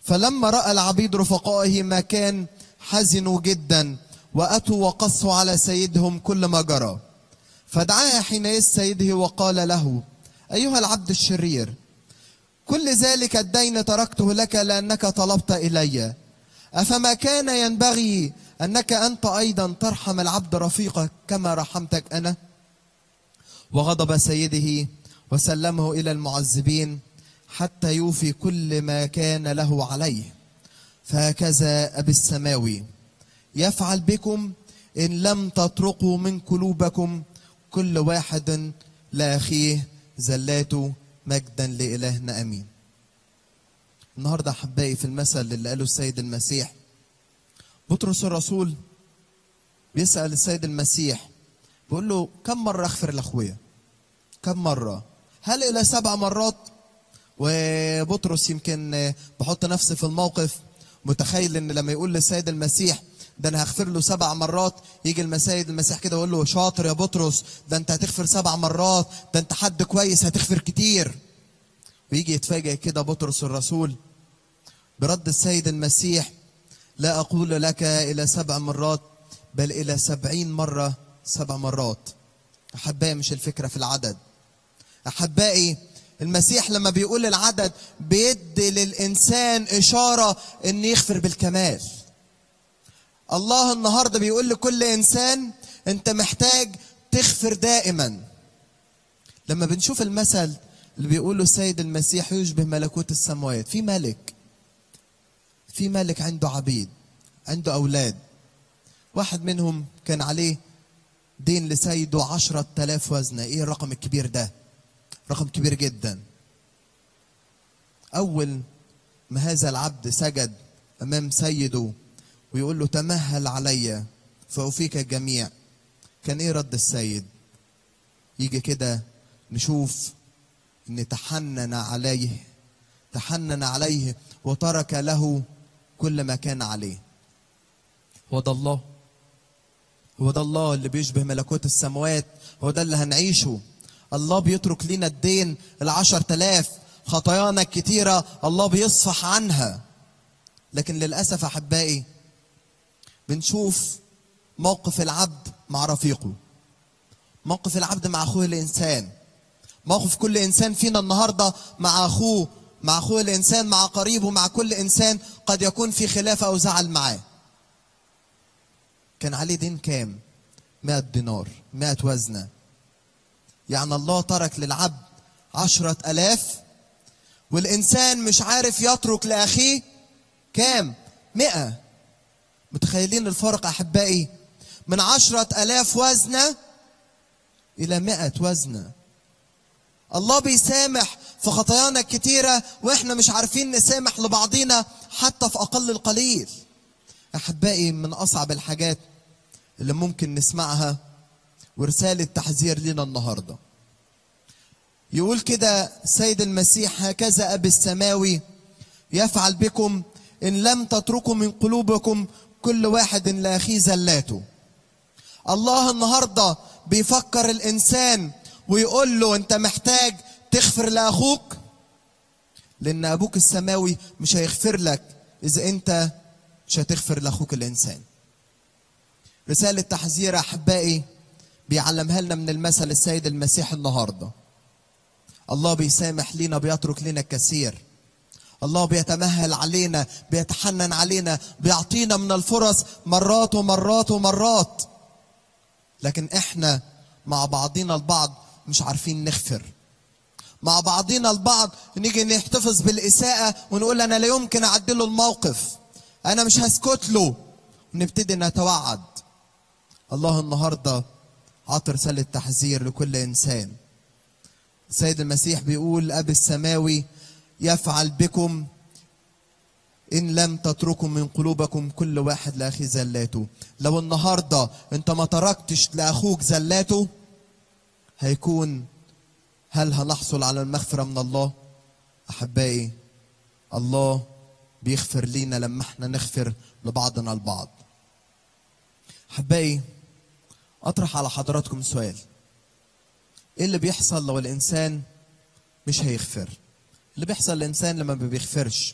فلما راى العبيد رفقائه ما كان حزنوا جدا واتوا وقصوا على سيدهم كل ما جرى فدعاه حينئذ سيده وقال له ايها العبد الشرير كل ذلك الدين تركته لك لانك طلبت الي افما كان ينبغي انك انت ايضا ترحم العبد رفيقك كما رحمتك انا وغضب سيده وسلمه الى المعذبين حتى يوفي كل ما كان له عليه فهكذا ابي السماوي يفعل بكم ان لم تتركوا من قلوبكم كل واحد لاخيه زلاته مجدا لالهنا امين النهارده احبائي في المثل اللي قاله السيد المسيح بطرس الرسول بيسال السيد المسيح بيقول له كم مره اغفر لاخويا كم مره هل الى سبع مرات وبطرس يمكن بحط نفسي في الموقف متخيل ان لما يقول للسيد المسيح ده انا هغفر له سبع مرات يجي المسيد المسيح كده يقول له شاطر يا بطرس ده انت هتغفر سبع مرات ده انت حد كويس هتغفر كتير ويجي يتفاجئ كده بطرس الرسول برد السيد المسيح لا أقول لك إلى سبع مرات بل إلى سبعين مرة سبع مرات أحبائي مش الفكرة في العدد أحبائي المسيح لما بيقول العدد بيدي للإنسان إشارة إن يغفر بالكمال الله النهاردة بيقول لكل إنسان أنت محتاج تغفر دائما لما بنشوف المثل اللي بيقوله السيد المسيح يشبه ملكوت السماوات في ملك في ملك عنده عبيد عنده أولاد واحد منهم كان عليه دين لسيده عشرة آلاف وزنة إيه الرقم الكبير ده رقم كبير جدا أول ما هذا العبد سجد أمام سيده ويقول له تمهل علي فأوفيك الجميع كان إيه رد السيد يجي كده نشوف ان تحنن عليه تحنن عليه وترك له كل ما كان عليه هو ده الله هو ده الله اللي بيشبه ملكوت السماوات هو ده اللي هنعيشه الله بيترك لنا الدين العشر تلاف خطايانا الكتيرة الله بيصفح عنها لكن للأسف أحبائي بنشوف موقف العبد مع رفيقه موقف العبد مع أخوه الإنسان موقف كل انسان فينا النهارده مع اخوه مع اخوه الانسان مع قريبه مع كل انسان قد يكون في خلاف او زعل معاه كان عليه دين كام مئة دينار مئة وزنة يعني الله ترك للعبد عشرة ألاف والإنسان مش عارف يترك لأخيه كام مئة متخيلين الفرق أحبائي من عشرة ألاف وزنة إلى مئة وزنة الله بيسامح في خطايانا الكتيرة واحنا مش عارفين نسامح لبعضينا حتى في أقل القليل أحبائي من أصعب الحاجات اللي ممكن نسمعها ورسالة تحذير لنا النهاردة يقول كده سيد المسيح هكذا أبي السماوي يفعل بكم إن لم تتركوا من قلوبكم كل واحد لأخيه زلاته الله النهاردة بيفكر الإنسان ويقول له انت محتاج تغفر لاخوك لان ابوك السماوي مش هيغفر لك اذا انت مش هتغفر لاخوك الانسان رساله تحذير احبائي بيعلمها لنا من المثل السيد المسيح النهارده الله بيسامح لينا بيترك لنا الكثير الله بيتمهل علينا بيتحنن علينا بيعطينا من الفرص مرات ومرات ومرات لكن احنا مع بعضنا البعض مش عارفين نغفر مع بعضنا البعض نيجي نحتفظ بالإساءة ونقول أنا لا يمكن أعدله الموقف أنا مش هسكت له ونبتدي نتوعد الله النهاردة عطى رسالة تحذير لكل إنسان السيد المسيح بيقول أبي السماوي يفعل بكم إن لم تتركوا من قلوبكم كل واحد لأخي زلاته لو النهاردة أنت ما تركتش لأخوك زلاته هيكون هل هنحصل على المغفرة من الله أحبائي الله بيغفر لينا لما احنا نغفر لبعضنا البعض أحبائي أطرح على حضراتكم سؤال إيه اللي بيحصل لو الإنسان مش هيغفر اللي بيحصل للإنسان لما ما بيغفرش